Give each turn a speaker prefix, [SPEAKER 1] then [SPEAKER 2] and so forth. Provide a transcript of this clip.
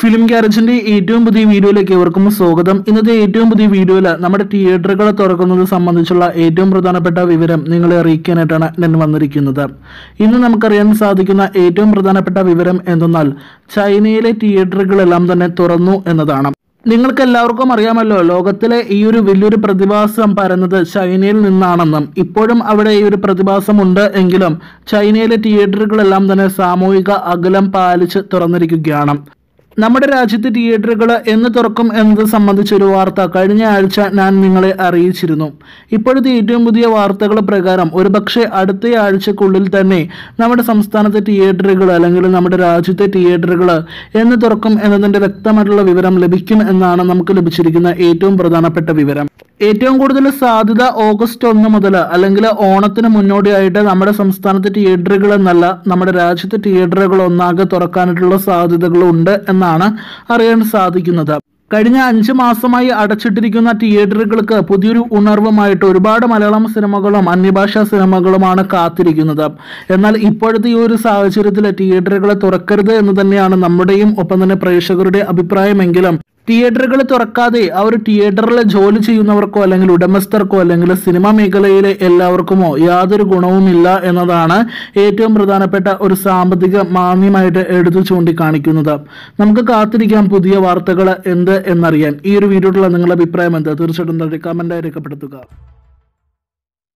[SPEAKER 1] film ഗ്യാരേജിന്റെ ഏറ്റവും പുതിയ വീഡിയോയിലേക്ക് ഏവർക്കും സ്വാഗതം ഇന്നത്തെ ഏറ്റവും പുതിയ വീഡിയോയിൽ നമ്മുടെ തിയേറ്ററുകൾ തുറക്കുന്നത് സംബന്ധിച്ചുള്ള ഏറ്റവും പ്രധാനപ്പെട്ട വിവരം നിങ്ങളെ അറിയിക്കാനായിട്ടാണ് ഞാൻ വന്നിരിക്കുന്നത് ഇന്ന് നമുക്കറിയാൻ സാധിക്കുന്ന ഏറ്റവും പ്രധാനപ്പെട്ട വിവരം എന്തെന്നാൽ ചൈനയിലെ തിയേറ്ററുകളെല്ലാം തന്നെ തുറന്നു എന്നതാണ് നിങ്ങൾക്ക് എല്ലാവർക്കും അറിയാമല്ലോ ലോകത്തിലെ ഈ ഒരു വലിയൊരു പ്രതിഭാസം പരന്നത് ചൈനയിൽ നിന്നാണെന്നും ഇപ്പോഴും അവിടെ ഈ ഒരു പ്രതിഭാസം ഉണ്ട് എങ്കിലും ചൈനയിലെ തിയേറ്ററുകളെല്ലാം തന്നെ സാമൂഹിക അകലം പാലിച്ച് തുറന്നിരിക്കുകയാണ് നമ്മുടെ രാജ്യത്തെ തിയേറ്ററുകൾ എന്ന് തുറക്കും എന്നത് സംബന്ധിച്ചൊരു വാർത്ത കഴിഞ്ഞ ആഴ്ച ഞാൻ നിങ്ങളെ അറിയിച്ചിരുന്നു ഇപ്പോഴത്തെ ഏറ്റവും പുതിയ വാർത്തകൾ പ്രകാരം ഒരുപക്ഷെ അടുത്ത ആഴ്ചക്കുള്ളിൽ തന്നെ നമ്മുടെ സംസ്ഥാനത്തെ തിയേറ്ററുകൾ അല്ലെങ്കിൽ നമ്മുടെ രാജ്യത്തെ തിയേറ്ററുകൾ എന്ന് തുറക്കും എന്നതിൻ്റെ വ്യക്തമായിട്ടുള്ള വിവരം ലഭിക്കും എന്നാണ് നമുക്ക് ലഭിച്ചിരിക്കുന്ന ഏറ്റവും പ്രധാനപ്പെട്ട വിവരം ഏറ്റവും കൂടുതൽ സാധ്യത ഓഗസ്റ്റ് ഒന്ന് മുതൽ അല്ലെങ്കിൽ ഓണത്തിന് മുന്നോടിയായിട്ട് നമ്മുടെ സംസ്ഥാനത്തെ തിയേറ്ററുകൾ എന്നല്ല നമ്മുടെ രാജ്യത്തെ തിയേറ്ററുകൾ ഒന്നാകെ തുറക്കാനായിട്ടുള്ള സാധ്യതകളുണ്ട് എന്നാണ് അറിയാൻ സാധിക്കുന്നത് കഴിഞ്ഞ അഞ്ച് മാസമായി അടച്ചിട്ടിരിക്കുന്ന തിയേറ്ററുകൾക്ക് പുതിയൊരു ഉണർവുമായിട്ട് ഒരുപാട് മലയാളം സിനിമകളും അന്യഭാഷാ സിനിമകളുമാണ് കാത്തിരിക്കുന്നത് എന്നാൽ ഇപ്പോഴത്തെ ഈ ഒരു സാഹചര്യത്തിൽ തിയേറ്ററുകളെ തുറക്കരുത് എന്ന് തന്നെയാണ് നമ്മുടെയും ഒപ്പം തന്നെ പ്രേക്ഷകരുടെ അഭിപ്രായമെങ്കിലും തിയേറ്ററുകൾ തുറക്കാതെ ആ ഒരു തിയേറ്ററിൽ ജോലി ചെയ്യുന്നവർക്കോ അല്ലെങ്കിൽ ഉടമസ്ഥർക്കോ അല്ലെങ്കിൽ സിനിമാ മേഖലയിലെ എല്ലാവർക്കുമോ യാതൊരു ഗുണവുമില്ല എന്നതാണ് ഏറ്റവും പ്രധാനപ്പെട്ട ഒരു സാമ്പത്തിക മാന്യമായിട്ട് എടുത്തു ചൂണ്ടിക്കാണിക്കുന്നത് നമുക്ക് കാത്തിരിക്കാം പുതിയ വാർത്തകൾ എന്ത് എന്നറിയാൻ ഈ ഒരു വീഡിയോയിലുള്ള നിങ്ങളുടെ അഭിപ്രായം എന്താ തീർച്ചയായിട്ടും കമന്റായി രേഖപ്പെടുത്തുക